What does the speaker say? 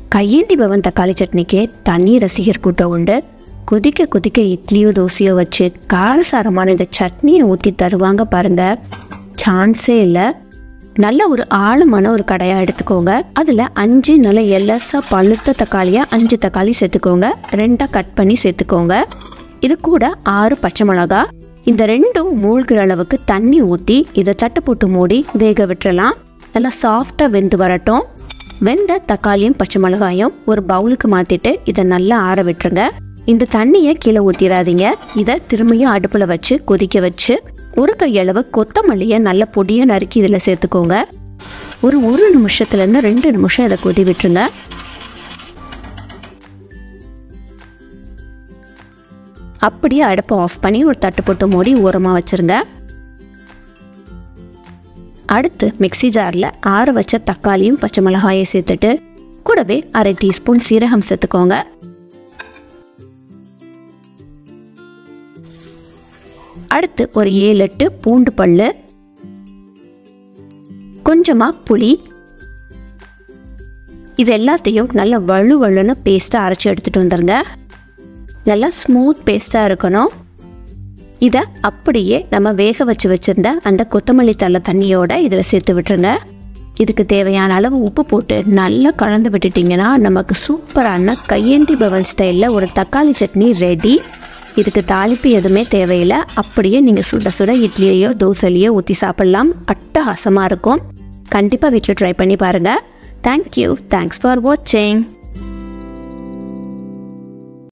கையேந்தி பவன் தக்காளி சட்னிக்கு தனி ரசிகர் கூட்டம் உண்டு கொதிக்க கொதிக்க இட்லியோ தோசையோ வச்சு காரசாரமான இந்த சட்னியை ஊற்றி தருவாங்க பாருங்க சான்ஸே இல்லை நல்ல ஒரு ஆழமான ஒரு கடையாக எடுத்துக்கோங்க அதில் அஞ்சு நல்ல எல்லஸாக பழுத்த தக்காளியாக அஞ்சு தக்காளி சேர்த்துக்கோங்க ரெண்டாக கட் பண்ணி சேர்த்துக்கோங்க இது கூட ஆறு பச்சை மிளகா இந்த ரெண்டும் மூழ்கிற அளவுக்கு தண்ணி ஊற்றி இதை தட்டு போட்டு மூடி வேக விட்டுறலாம் நல்லா சாஃப்டாக வெந்து வரட்டும் வெந்த தக்காளியும் பச்சை மிளகாயும் ஒரு பவுலுக்கு மாற்றிட்டு இதை நல்லா ஆற விட்டுருங்க இந்த தண்ணியை கீழே ஊற்றிடாதீங்க இதை திரும்பியும் அடுப்பில் வச்சு கொதிக்க வச்சு ஒரு கையளவு கொத்தமல்லியை நல்ல பொடியாக நறுக்கி இதில் சேர்த்துக்கோங்க ஒரு ஒரு நிமிஷத்துலேருந்து ரெண்டு நிமிஷம் இதை கொதி விட்டுருங்க அப்படியே அடுப்பை ஆஃப் பண்ணி ஒரு தட்டு போட்டு மூடி ஓரமாக வச்சுருங்க அடுத்து மிக்ஸி ஜாரில் ஆற வச்ச தக்காளியும் பச்சை மிளகாயும் சேர்த்துட்டு கூடவே அரை டீஸ்பூன் சீரகம் சேர்த்துக்கோங்க அடுத்து ஒரு ஏழு எட்டு பூண்டு பல்லு கொஞ்சமாக புளி இது எல்லாத்தையும் நல்லா வலு வலுன்னு பேஸ்ட்டாக அரைச்சி எடுத்துகிட்டு வந்துடுங்க நல்லா ஸ்மூத் பேஸ்ட்டாக இருக்கணும் இதை அப்படியே நம்ம வேக வச்சு வச்சுருந்த அந்த கொத்தமல்லி தழை தண்ணியோட இதில் சேர்த்து விட்டுருங்க இதுக்கு தேவையான அளவு உப்பு போட்டு நல்லா கலந்து விட்டுட்டிங்கன்னா நமக்கு சூப்பரான கையேந்தி பவன் ஸ்டைலில் ஒரு தக்காளி சட்னி ரெடி இதுக்கு தாளிப்பு எதுவுமே தேவையில்லை அப்படியே நீங்கள் சுட சுட இட்லியையோ தோசைலையோ ஊற்றி சாப்பிட்லாம் அட்டகாசமாக இருக்கும் கண்டிப்பாக வீட்டில் ட்ரை பண்ணி பாருங்கள் தேங்க்யூ தேங்க்ஸ் ஃபார் வாட்சிங்